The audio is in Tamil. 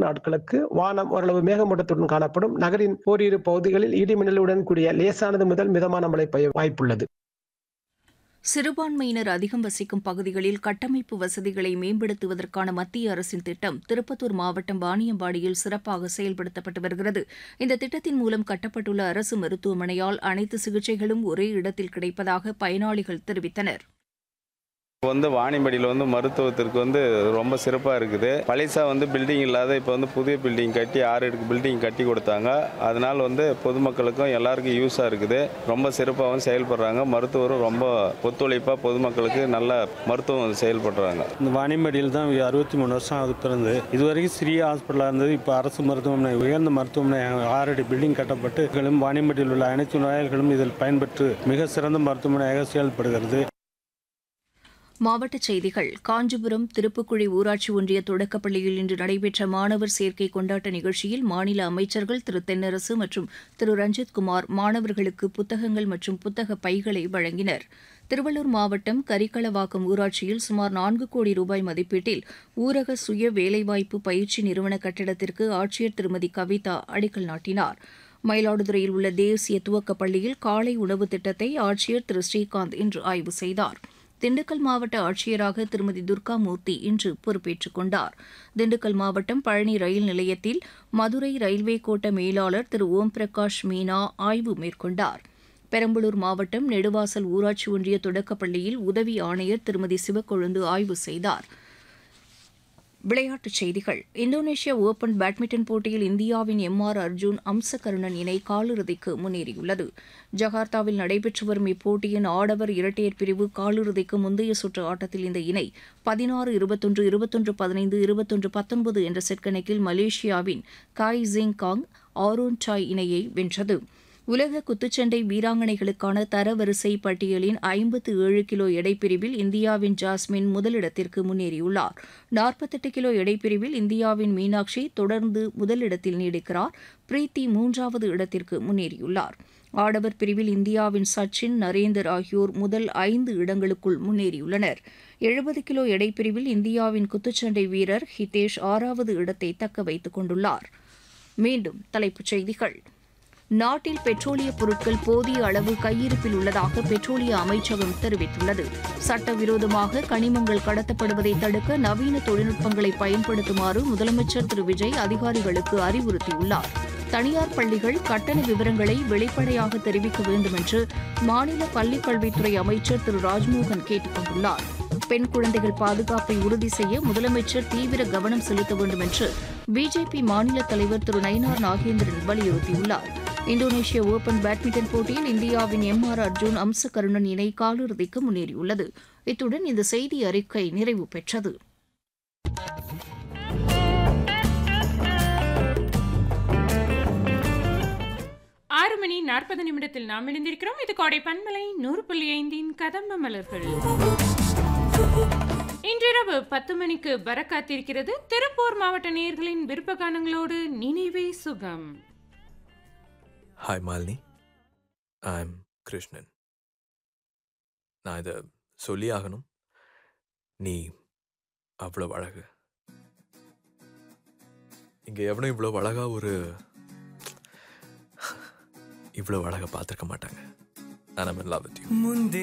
நாட்களுக்கு வானம் ஓரளவு மேகமூட்டத்துடன் காணப்படும் நகரின் ஓரிரு பகுதிகளில் இடிமின்னலுடன் கூடிய லேசானது முதல் மிதமான மழை பெய்ய வாய்ப்புள்ளது சிறுபான்மையினர் அதிகம் வசிக்கும் பகுதிகளில் கட்டமைப்பு வசதிகளை மேம்படுத்துவதற்கான மத்திய அரசின் திட்டம் திருப்பத்தூர் மாவட்டம் வாணியம்பாடியில் சிறப்பாக செயல்படுத்தப்பட்டு வருகிறது இந்த திட்டத்தின் மூலம் கட்டப்பட்டுள்ள அரசு மருத்துவமனையால் அனைத்து சிகிச்சைகளும் ஒரே இடத்தில் கிடைப்பதாக பயனாளிகள் தெரிவித்தனர் இப்போ வந்து வாணியம்படியில் வந்து மருத்துவத்திற்கு வந்து ரொம்ப சிறப்பாக இருக்குது பழைசா வந்து பில்டிங் இல்லாத இப்போ வந்து புதிய பில்டிங் கட்டி ஆறு அடுக்கு பில்டிங் கட்டி கொடுத்தாங்க அதனால் வந்து பொதுமக்களுக்கும் எல்லாருக்கும் யூஸாக இருக்குது ரொம்ப சிறப்பாகவும் செயல்படுறாங்க மருத்துவரும் ரொம்ப ஒத்துழைப்பாக பொதுமக்களுக்கு நல்ல மருத்துவம் செயல்படுறாங்க இந்த வாணியம்படியில் தான் அறுபத்தி மூணு வருஷம் ஆகுது பிறந்து இதுவரைக்கும் சிறிய ஹாஸ்பிட்டலாக இருந்தது இப்போ அரசு மருத்துவமனை உயர்ந்த மருத்துவமனை ஆறடி பில்டிங் கட்டப்பட்டு களும் வாணியம்படியில் உள்ள அனைத்து நோயாளிகளும் இதில் பயன்பெற்று மிக சிறந்த மருத்துவமனையாக செயல்படுகிறது மாவட்டச் செய்திகள் காஞ்சிபுரம் திருப்புக்குழி ஊராட்சி ஒன்றிய தொடக்கப்பள்ளியில் இன்று நடைபெற்ற மாணவர் சேர்க்கை கொண்டாட்ட நிகழ்ச்சியில் மாநில அமைச்சர்கள் திரு தென்னரசு மற்றும் திரு ரஞ்சித் குமார் மாணவர்களுக்கு புத்தகங்கள் மற்றும் புத்தக பைகளை வழங்கினர் திருவள்ளூர் மாவட்டம் கரிகளவாக்கம் ஊராட்சியில் சுமார் நான்கு கோடி ரூபாய் மதிப்பீட்டில் ஊரக சுய வேலைவாய்ப்பு பயிற்சி நிறுவன கட்டிடத்திற்கு ஆட்சியர் திருமதி கவிதா அடிக்கல் நாட்டினார் மயிலாடுதுறையில் உள்ள தேசிய துவக்கப் பள்ளியில் காலை உணவு திட்டத்தை ஆட்சியர் திரு ஸ்ரீகாந்த் இன்று ஆய்வு செய்தார் திண்டுக்கல் மாவட்ட ஆட்சியராக திருமதி துர்காமூர்த்தி இன்று பொறுப்பேற்றுக் கொண்டார் திண்டுக்கல் மாவட்டம் பழனி ரயில் நிலையத்தில் மதுரை ரயில்வே கோட்ட மேலாளர் திரு ஓம் பிரகாஷ் மீனா ஆய்வு மேற்கொண்டார் பெரம்பலூர் மாவட்டம் நெடுவாசல் ஊராட்சி ஒன்றிய தொடக்கப்பள்ளியில் உதவி ஆணையர் திருமதி சிவக்கொழுந்து ஆய்வு செய்தார் விளையாட்டுச் செய்திகள் இந்தோனேஷியா ஓபன் பேட்மிண்டன் போட்டியில் இந்தியாவின் எம் ஆர் அர்ஜுன் அம்சகருணன் இணை காலிறுதிக்கு முன்னேறியுள்ளது ஜகார்த்தாவில் நடைபெற்று வரும் இப்போட்டியின் ஆடவர் இரட்டையர் பிரிவு காலிறுதிக்கு முந்தைய சுற்று ஆட்டத்தில் இந்த இணை பதினாறு இருபத்தொன்று இருபத்தொன்று பதினைந்து இருபத்தொன்று பத்தொன்பது என்ற செட் கணக்கில் மலேசியாவின் காய் ஜிங் காங் ஆரோன் டாய் இணையை வென்றது உலக குத்துச்சண்டை வீராங்கனைகளுக்கான தரவரிசை பட்டியலின் ஐம்பத்து ஏழு கிலோ எடைப்பிரிவில் இந்தியாவின் ஜாஸ்மின் முதலிடத்திற்கு முன்னேறியுள்ளார் நாற்பத்தெட்டு கிலோ எடைப்பிரிவில் இந்தியாவின் மீனாட்சி தொடர்ந்து முதலிடத்தில் நீடிக்கிறார் பிரீத்தி மூன்றாவது இடத்திற்கு முன்னேறியுள்ளார் ஆடவர் பிரிவில் இந்தியாவின் சச்சின் நரேந்தர் ஆகியோர் முதல் ஐந்து இடங்களுக்குள் முன்னேறியுள்ளனர் எழுபது கிலோ எடைப்பிரிவில் இந்தியாவின் குத்துச்சண்டை வீரர் ஹிதேஷ் ஆறாவது இடத்தை தக்க வைத்துக் கொண்டுள்ளார் மீண்டும் தலைப்புச் செய்திகள் நாட்டில் பெட்ரோலிய பொருட்கள் போதிய அளவு கையிருப்பில் உள்ளதாக பெட்ரோலிய அமைச்சகம் தெரிவித்துள்ளது சட்டவிரோதமாக கனிமங்கள் கடத்தப்படுவதை தடுக்க நவீன தொழில்நுட்பங்களை பயன்படுத்துமாறு முதலமைச்சர் திரு விஜய் அதிகாரிகளுக்கு அறிவுறுத்தியுள்ளார் தனியார் பள்ளிகள் கட்டண விவரங்களை வெளிப்படையாக தெரிவிக்க வேண்டும் என்று மாநில பள்ளிக் கல்வித்துறை அமைச்சர் திரு ராஜ்மோகன் கேட்டுக் கொண்டுள்ளார் பெண் குழந்தைகள் பாதுகாப்பை உறுதி செய்ய முதலமைச்சர் தீவிர கவனம் செலுத்த வேண்டும் என்று பிஜேபி மாநில தலைவர் திரு நயினார் நாகேந்திரன் வலியுறுத்தியுள்ளார் இந்தோனேஷிய ஓபன் பேட்மிண்டன் போட்டியில் இந்தியாவின் எம் ஆர் அர்ஜுன் அம்சகருணன் இணை காலிறுதிக்கு முன்னேறியுள்ளது இத்துடன் இந்த செய்தி அறிக்கை நிறைவு பெற்றது ஆறு மணி நாற்பது நிமிடத்தில் நாம் இணைந்திருக்கிறோம் இது கோடை பன்மலை நூறு புள்ளி ஐந்தின் கதம்ப மலர்கள் இன்றிரவு பத்து மணிக்கு வர காத்திருக்கிறது திருப்பூர் மாவட்ட நேயர்களின் விருப்ப கானங்களோடு நினைவே சுகம் hi Malini I am Krishnan நான் இதை சொல்லி ஆகணும் நீ அவ்வளோ அழகு இங்கே எவனும் இவ்வளோ அழகா ஒரு இவ்வளோ அழகா பார்த்துருக்க மாட்டாங்க நான் லவ் வித் யூ முந்தி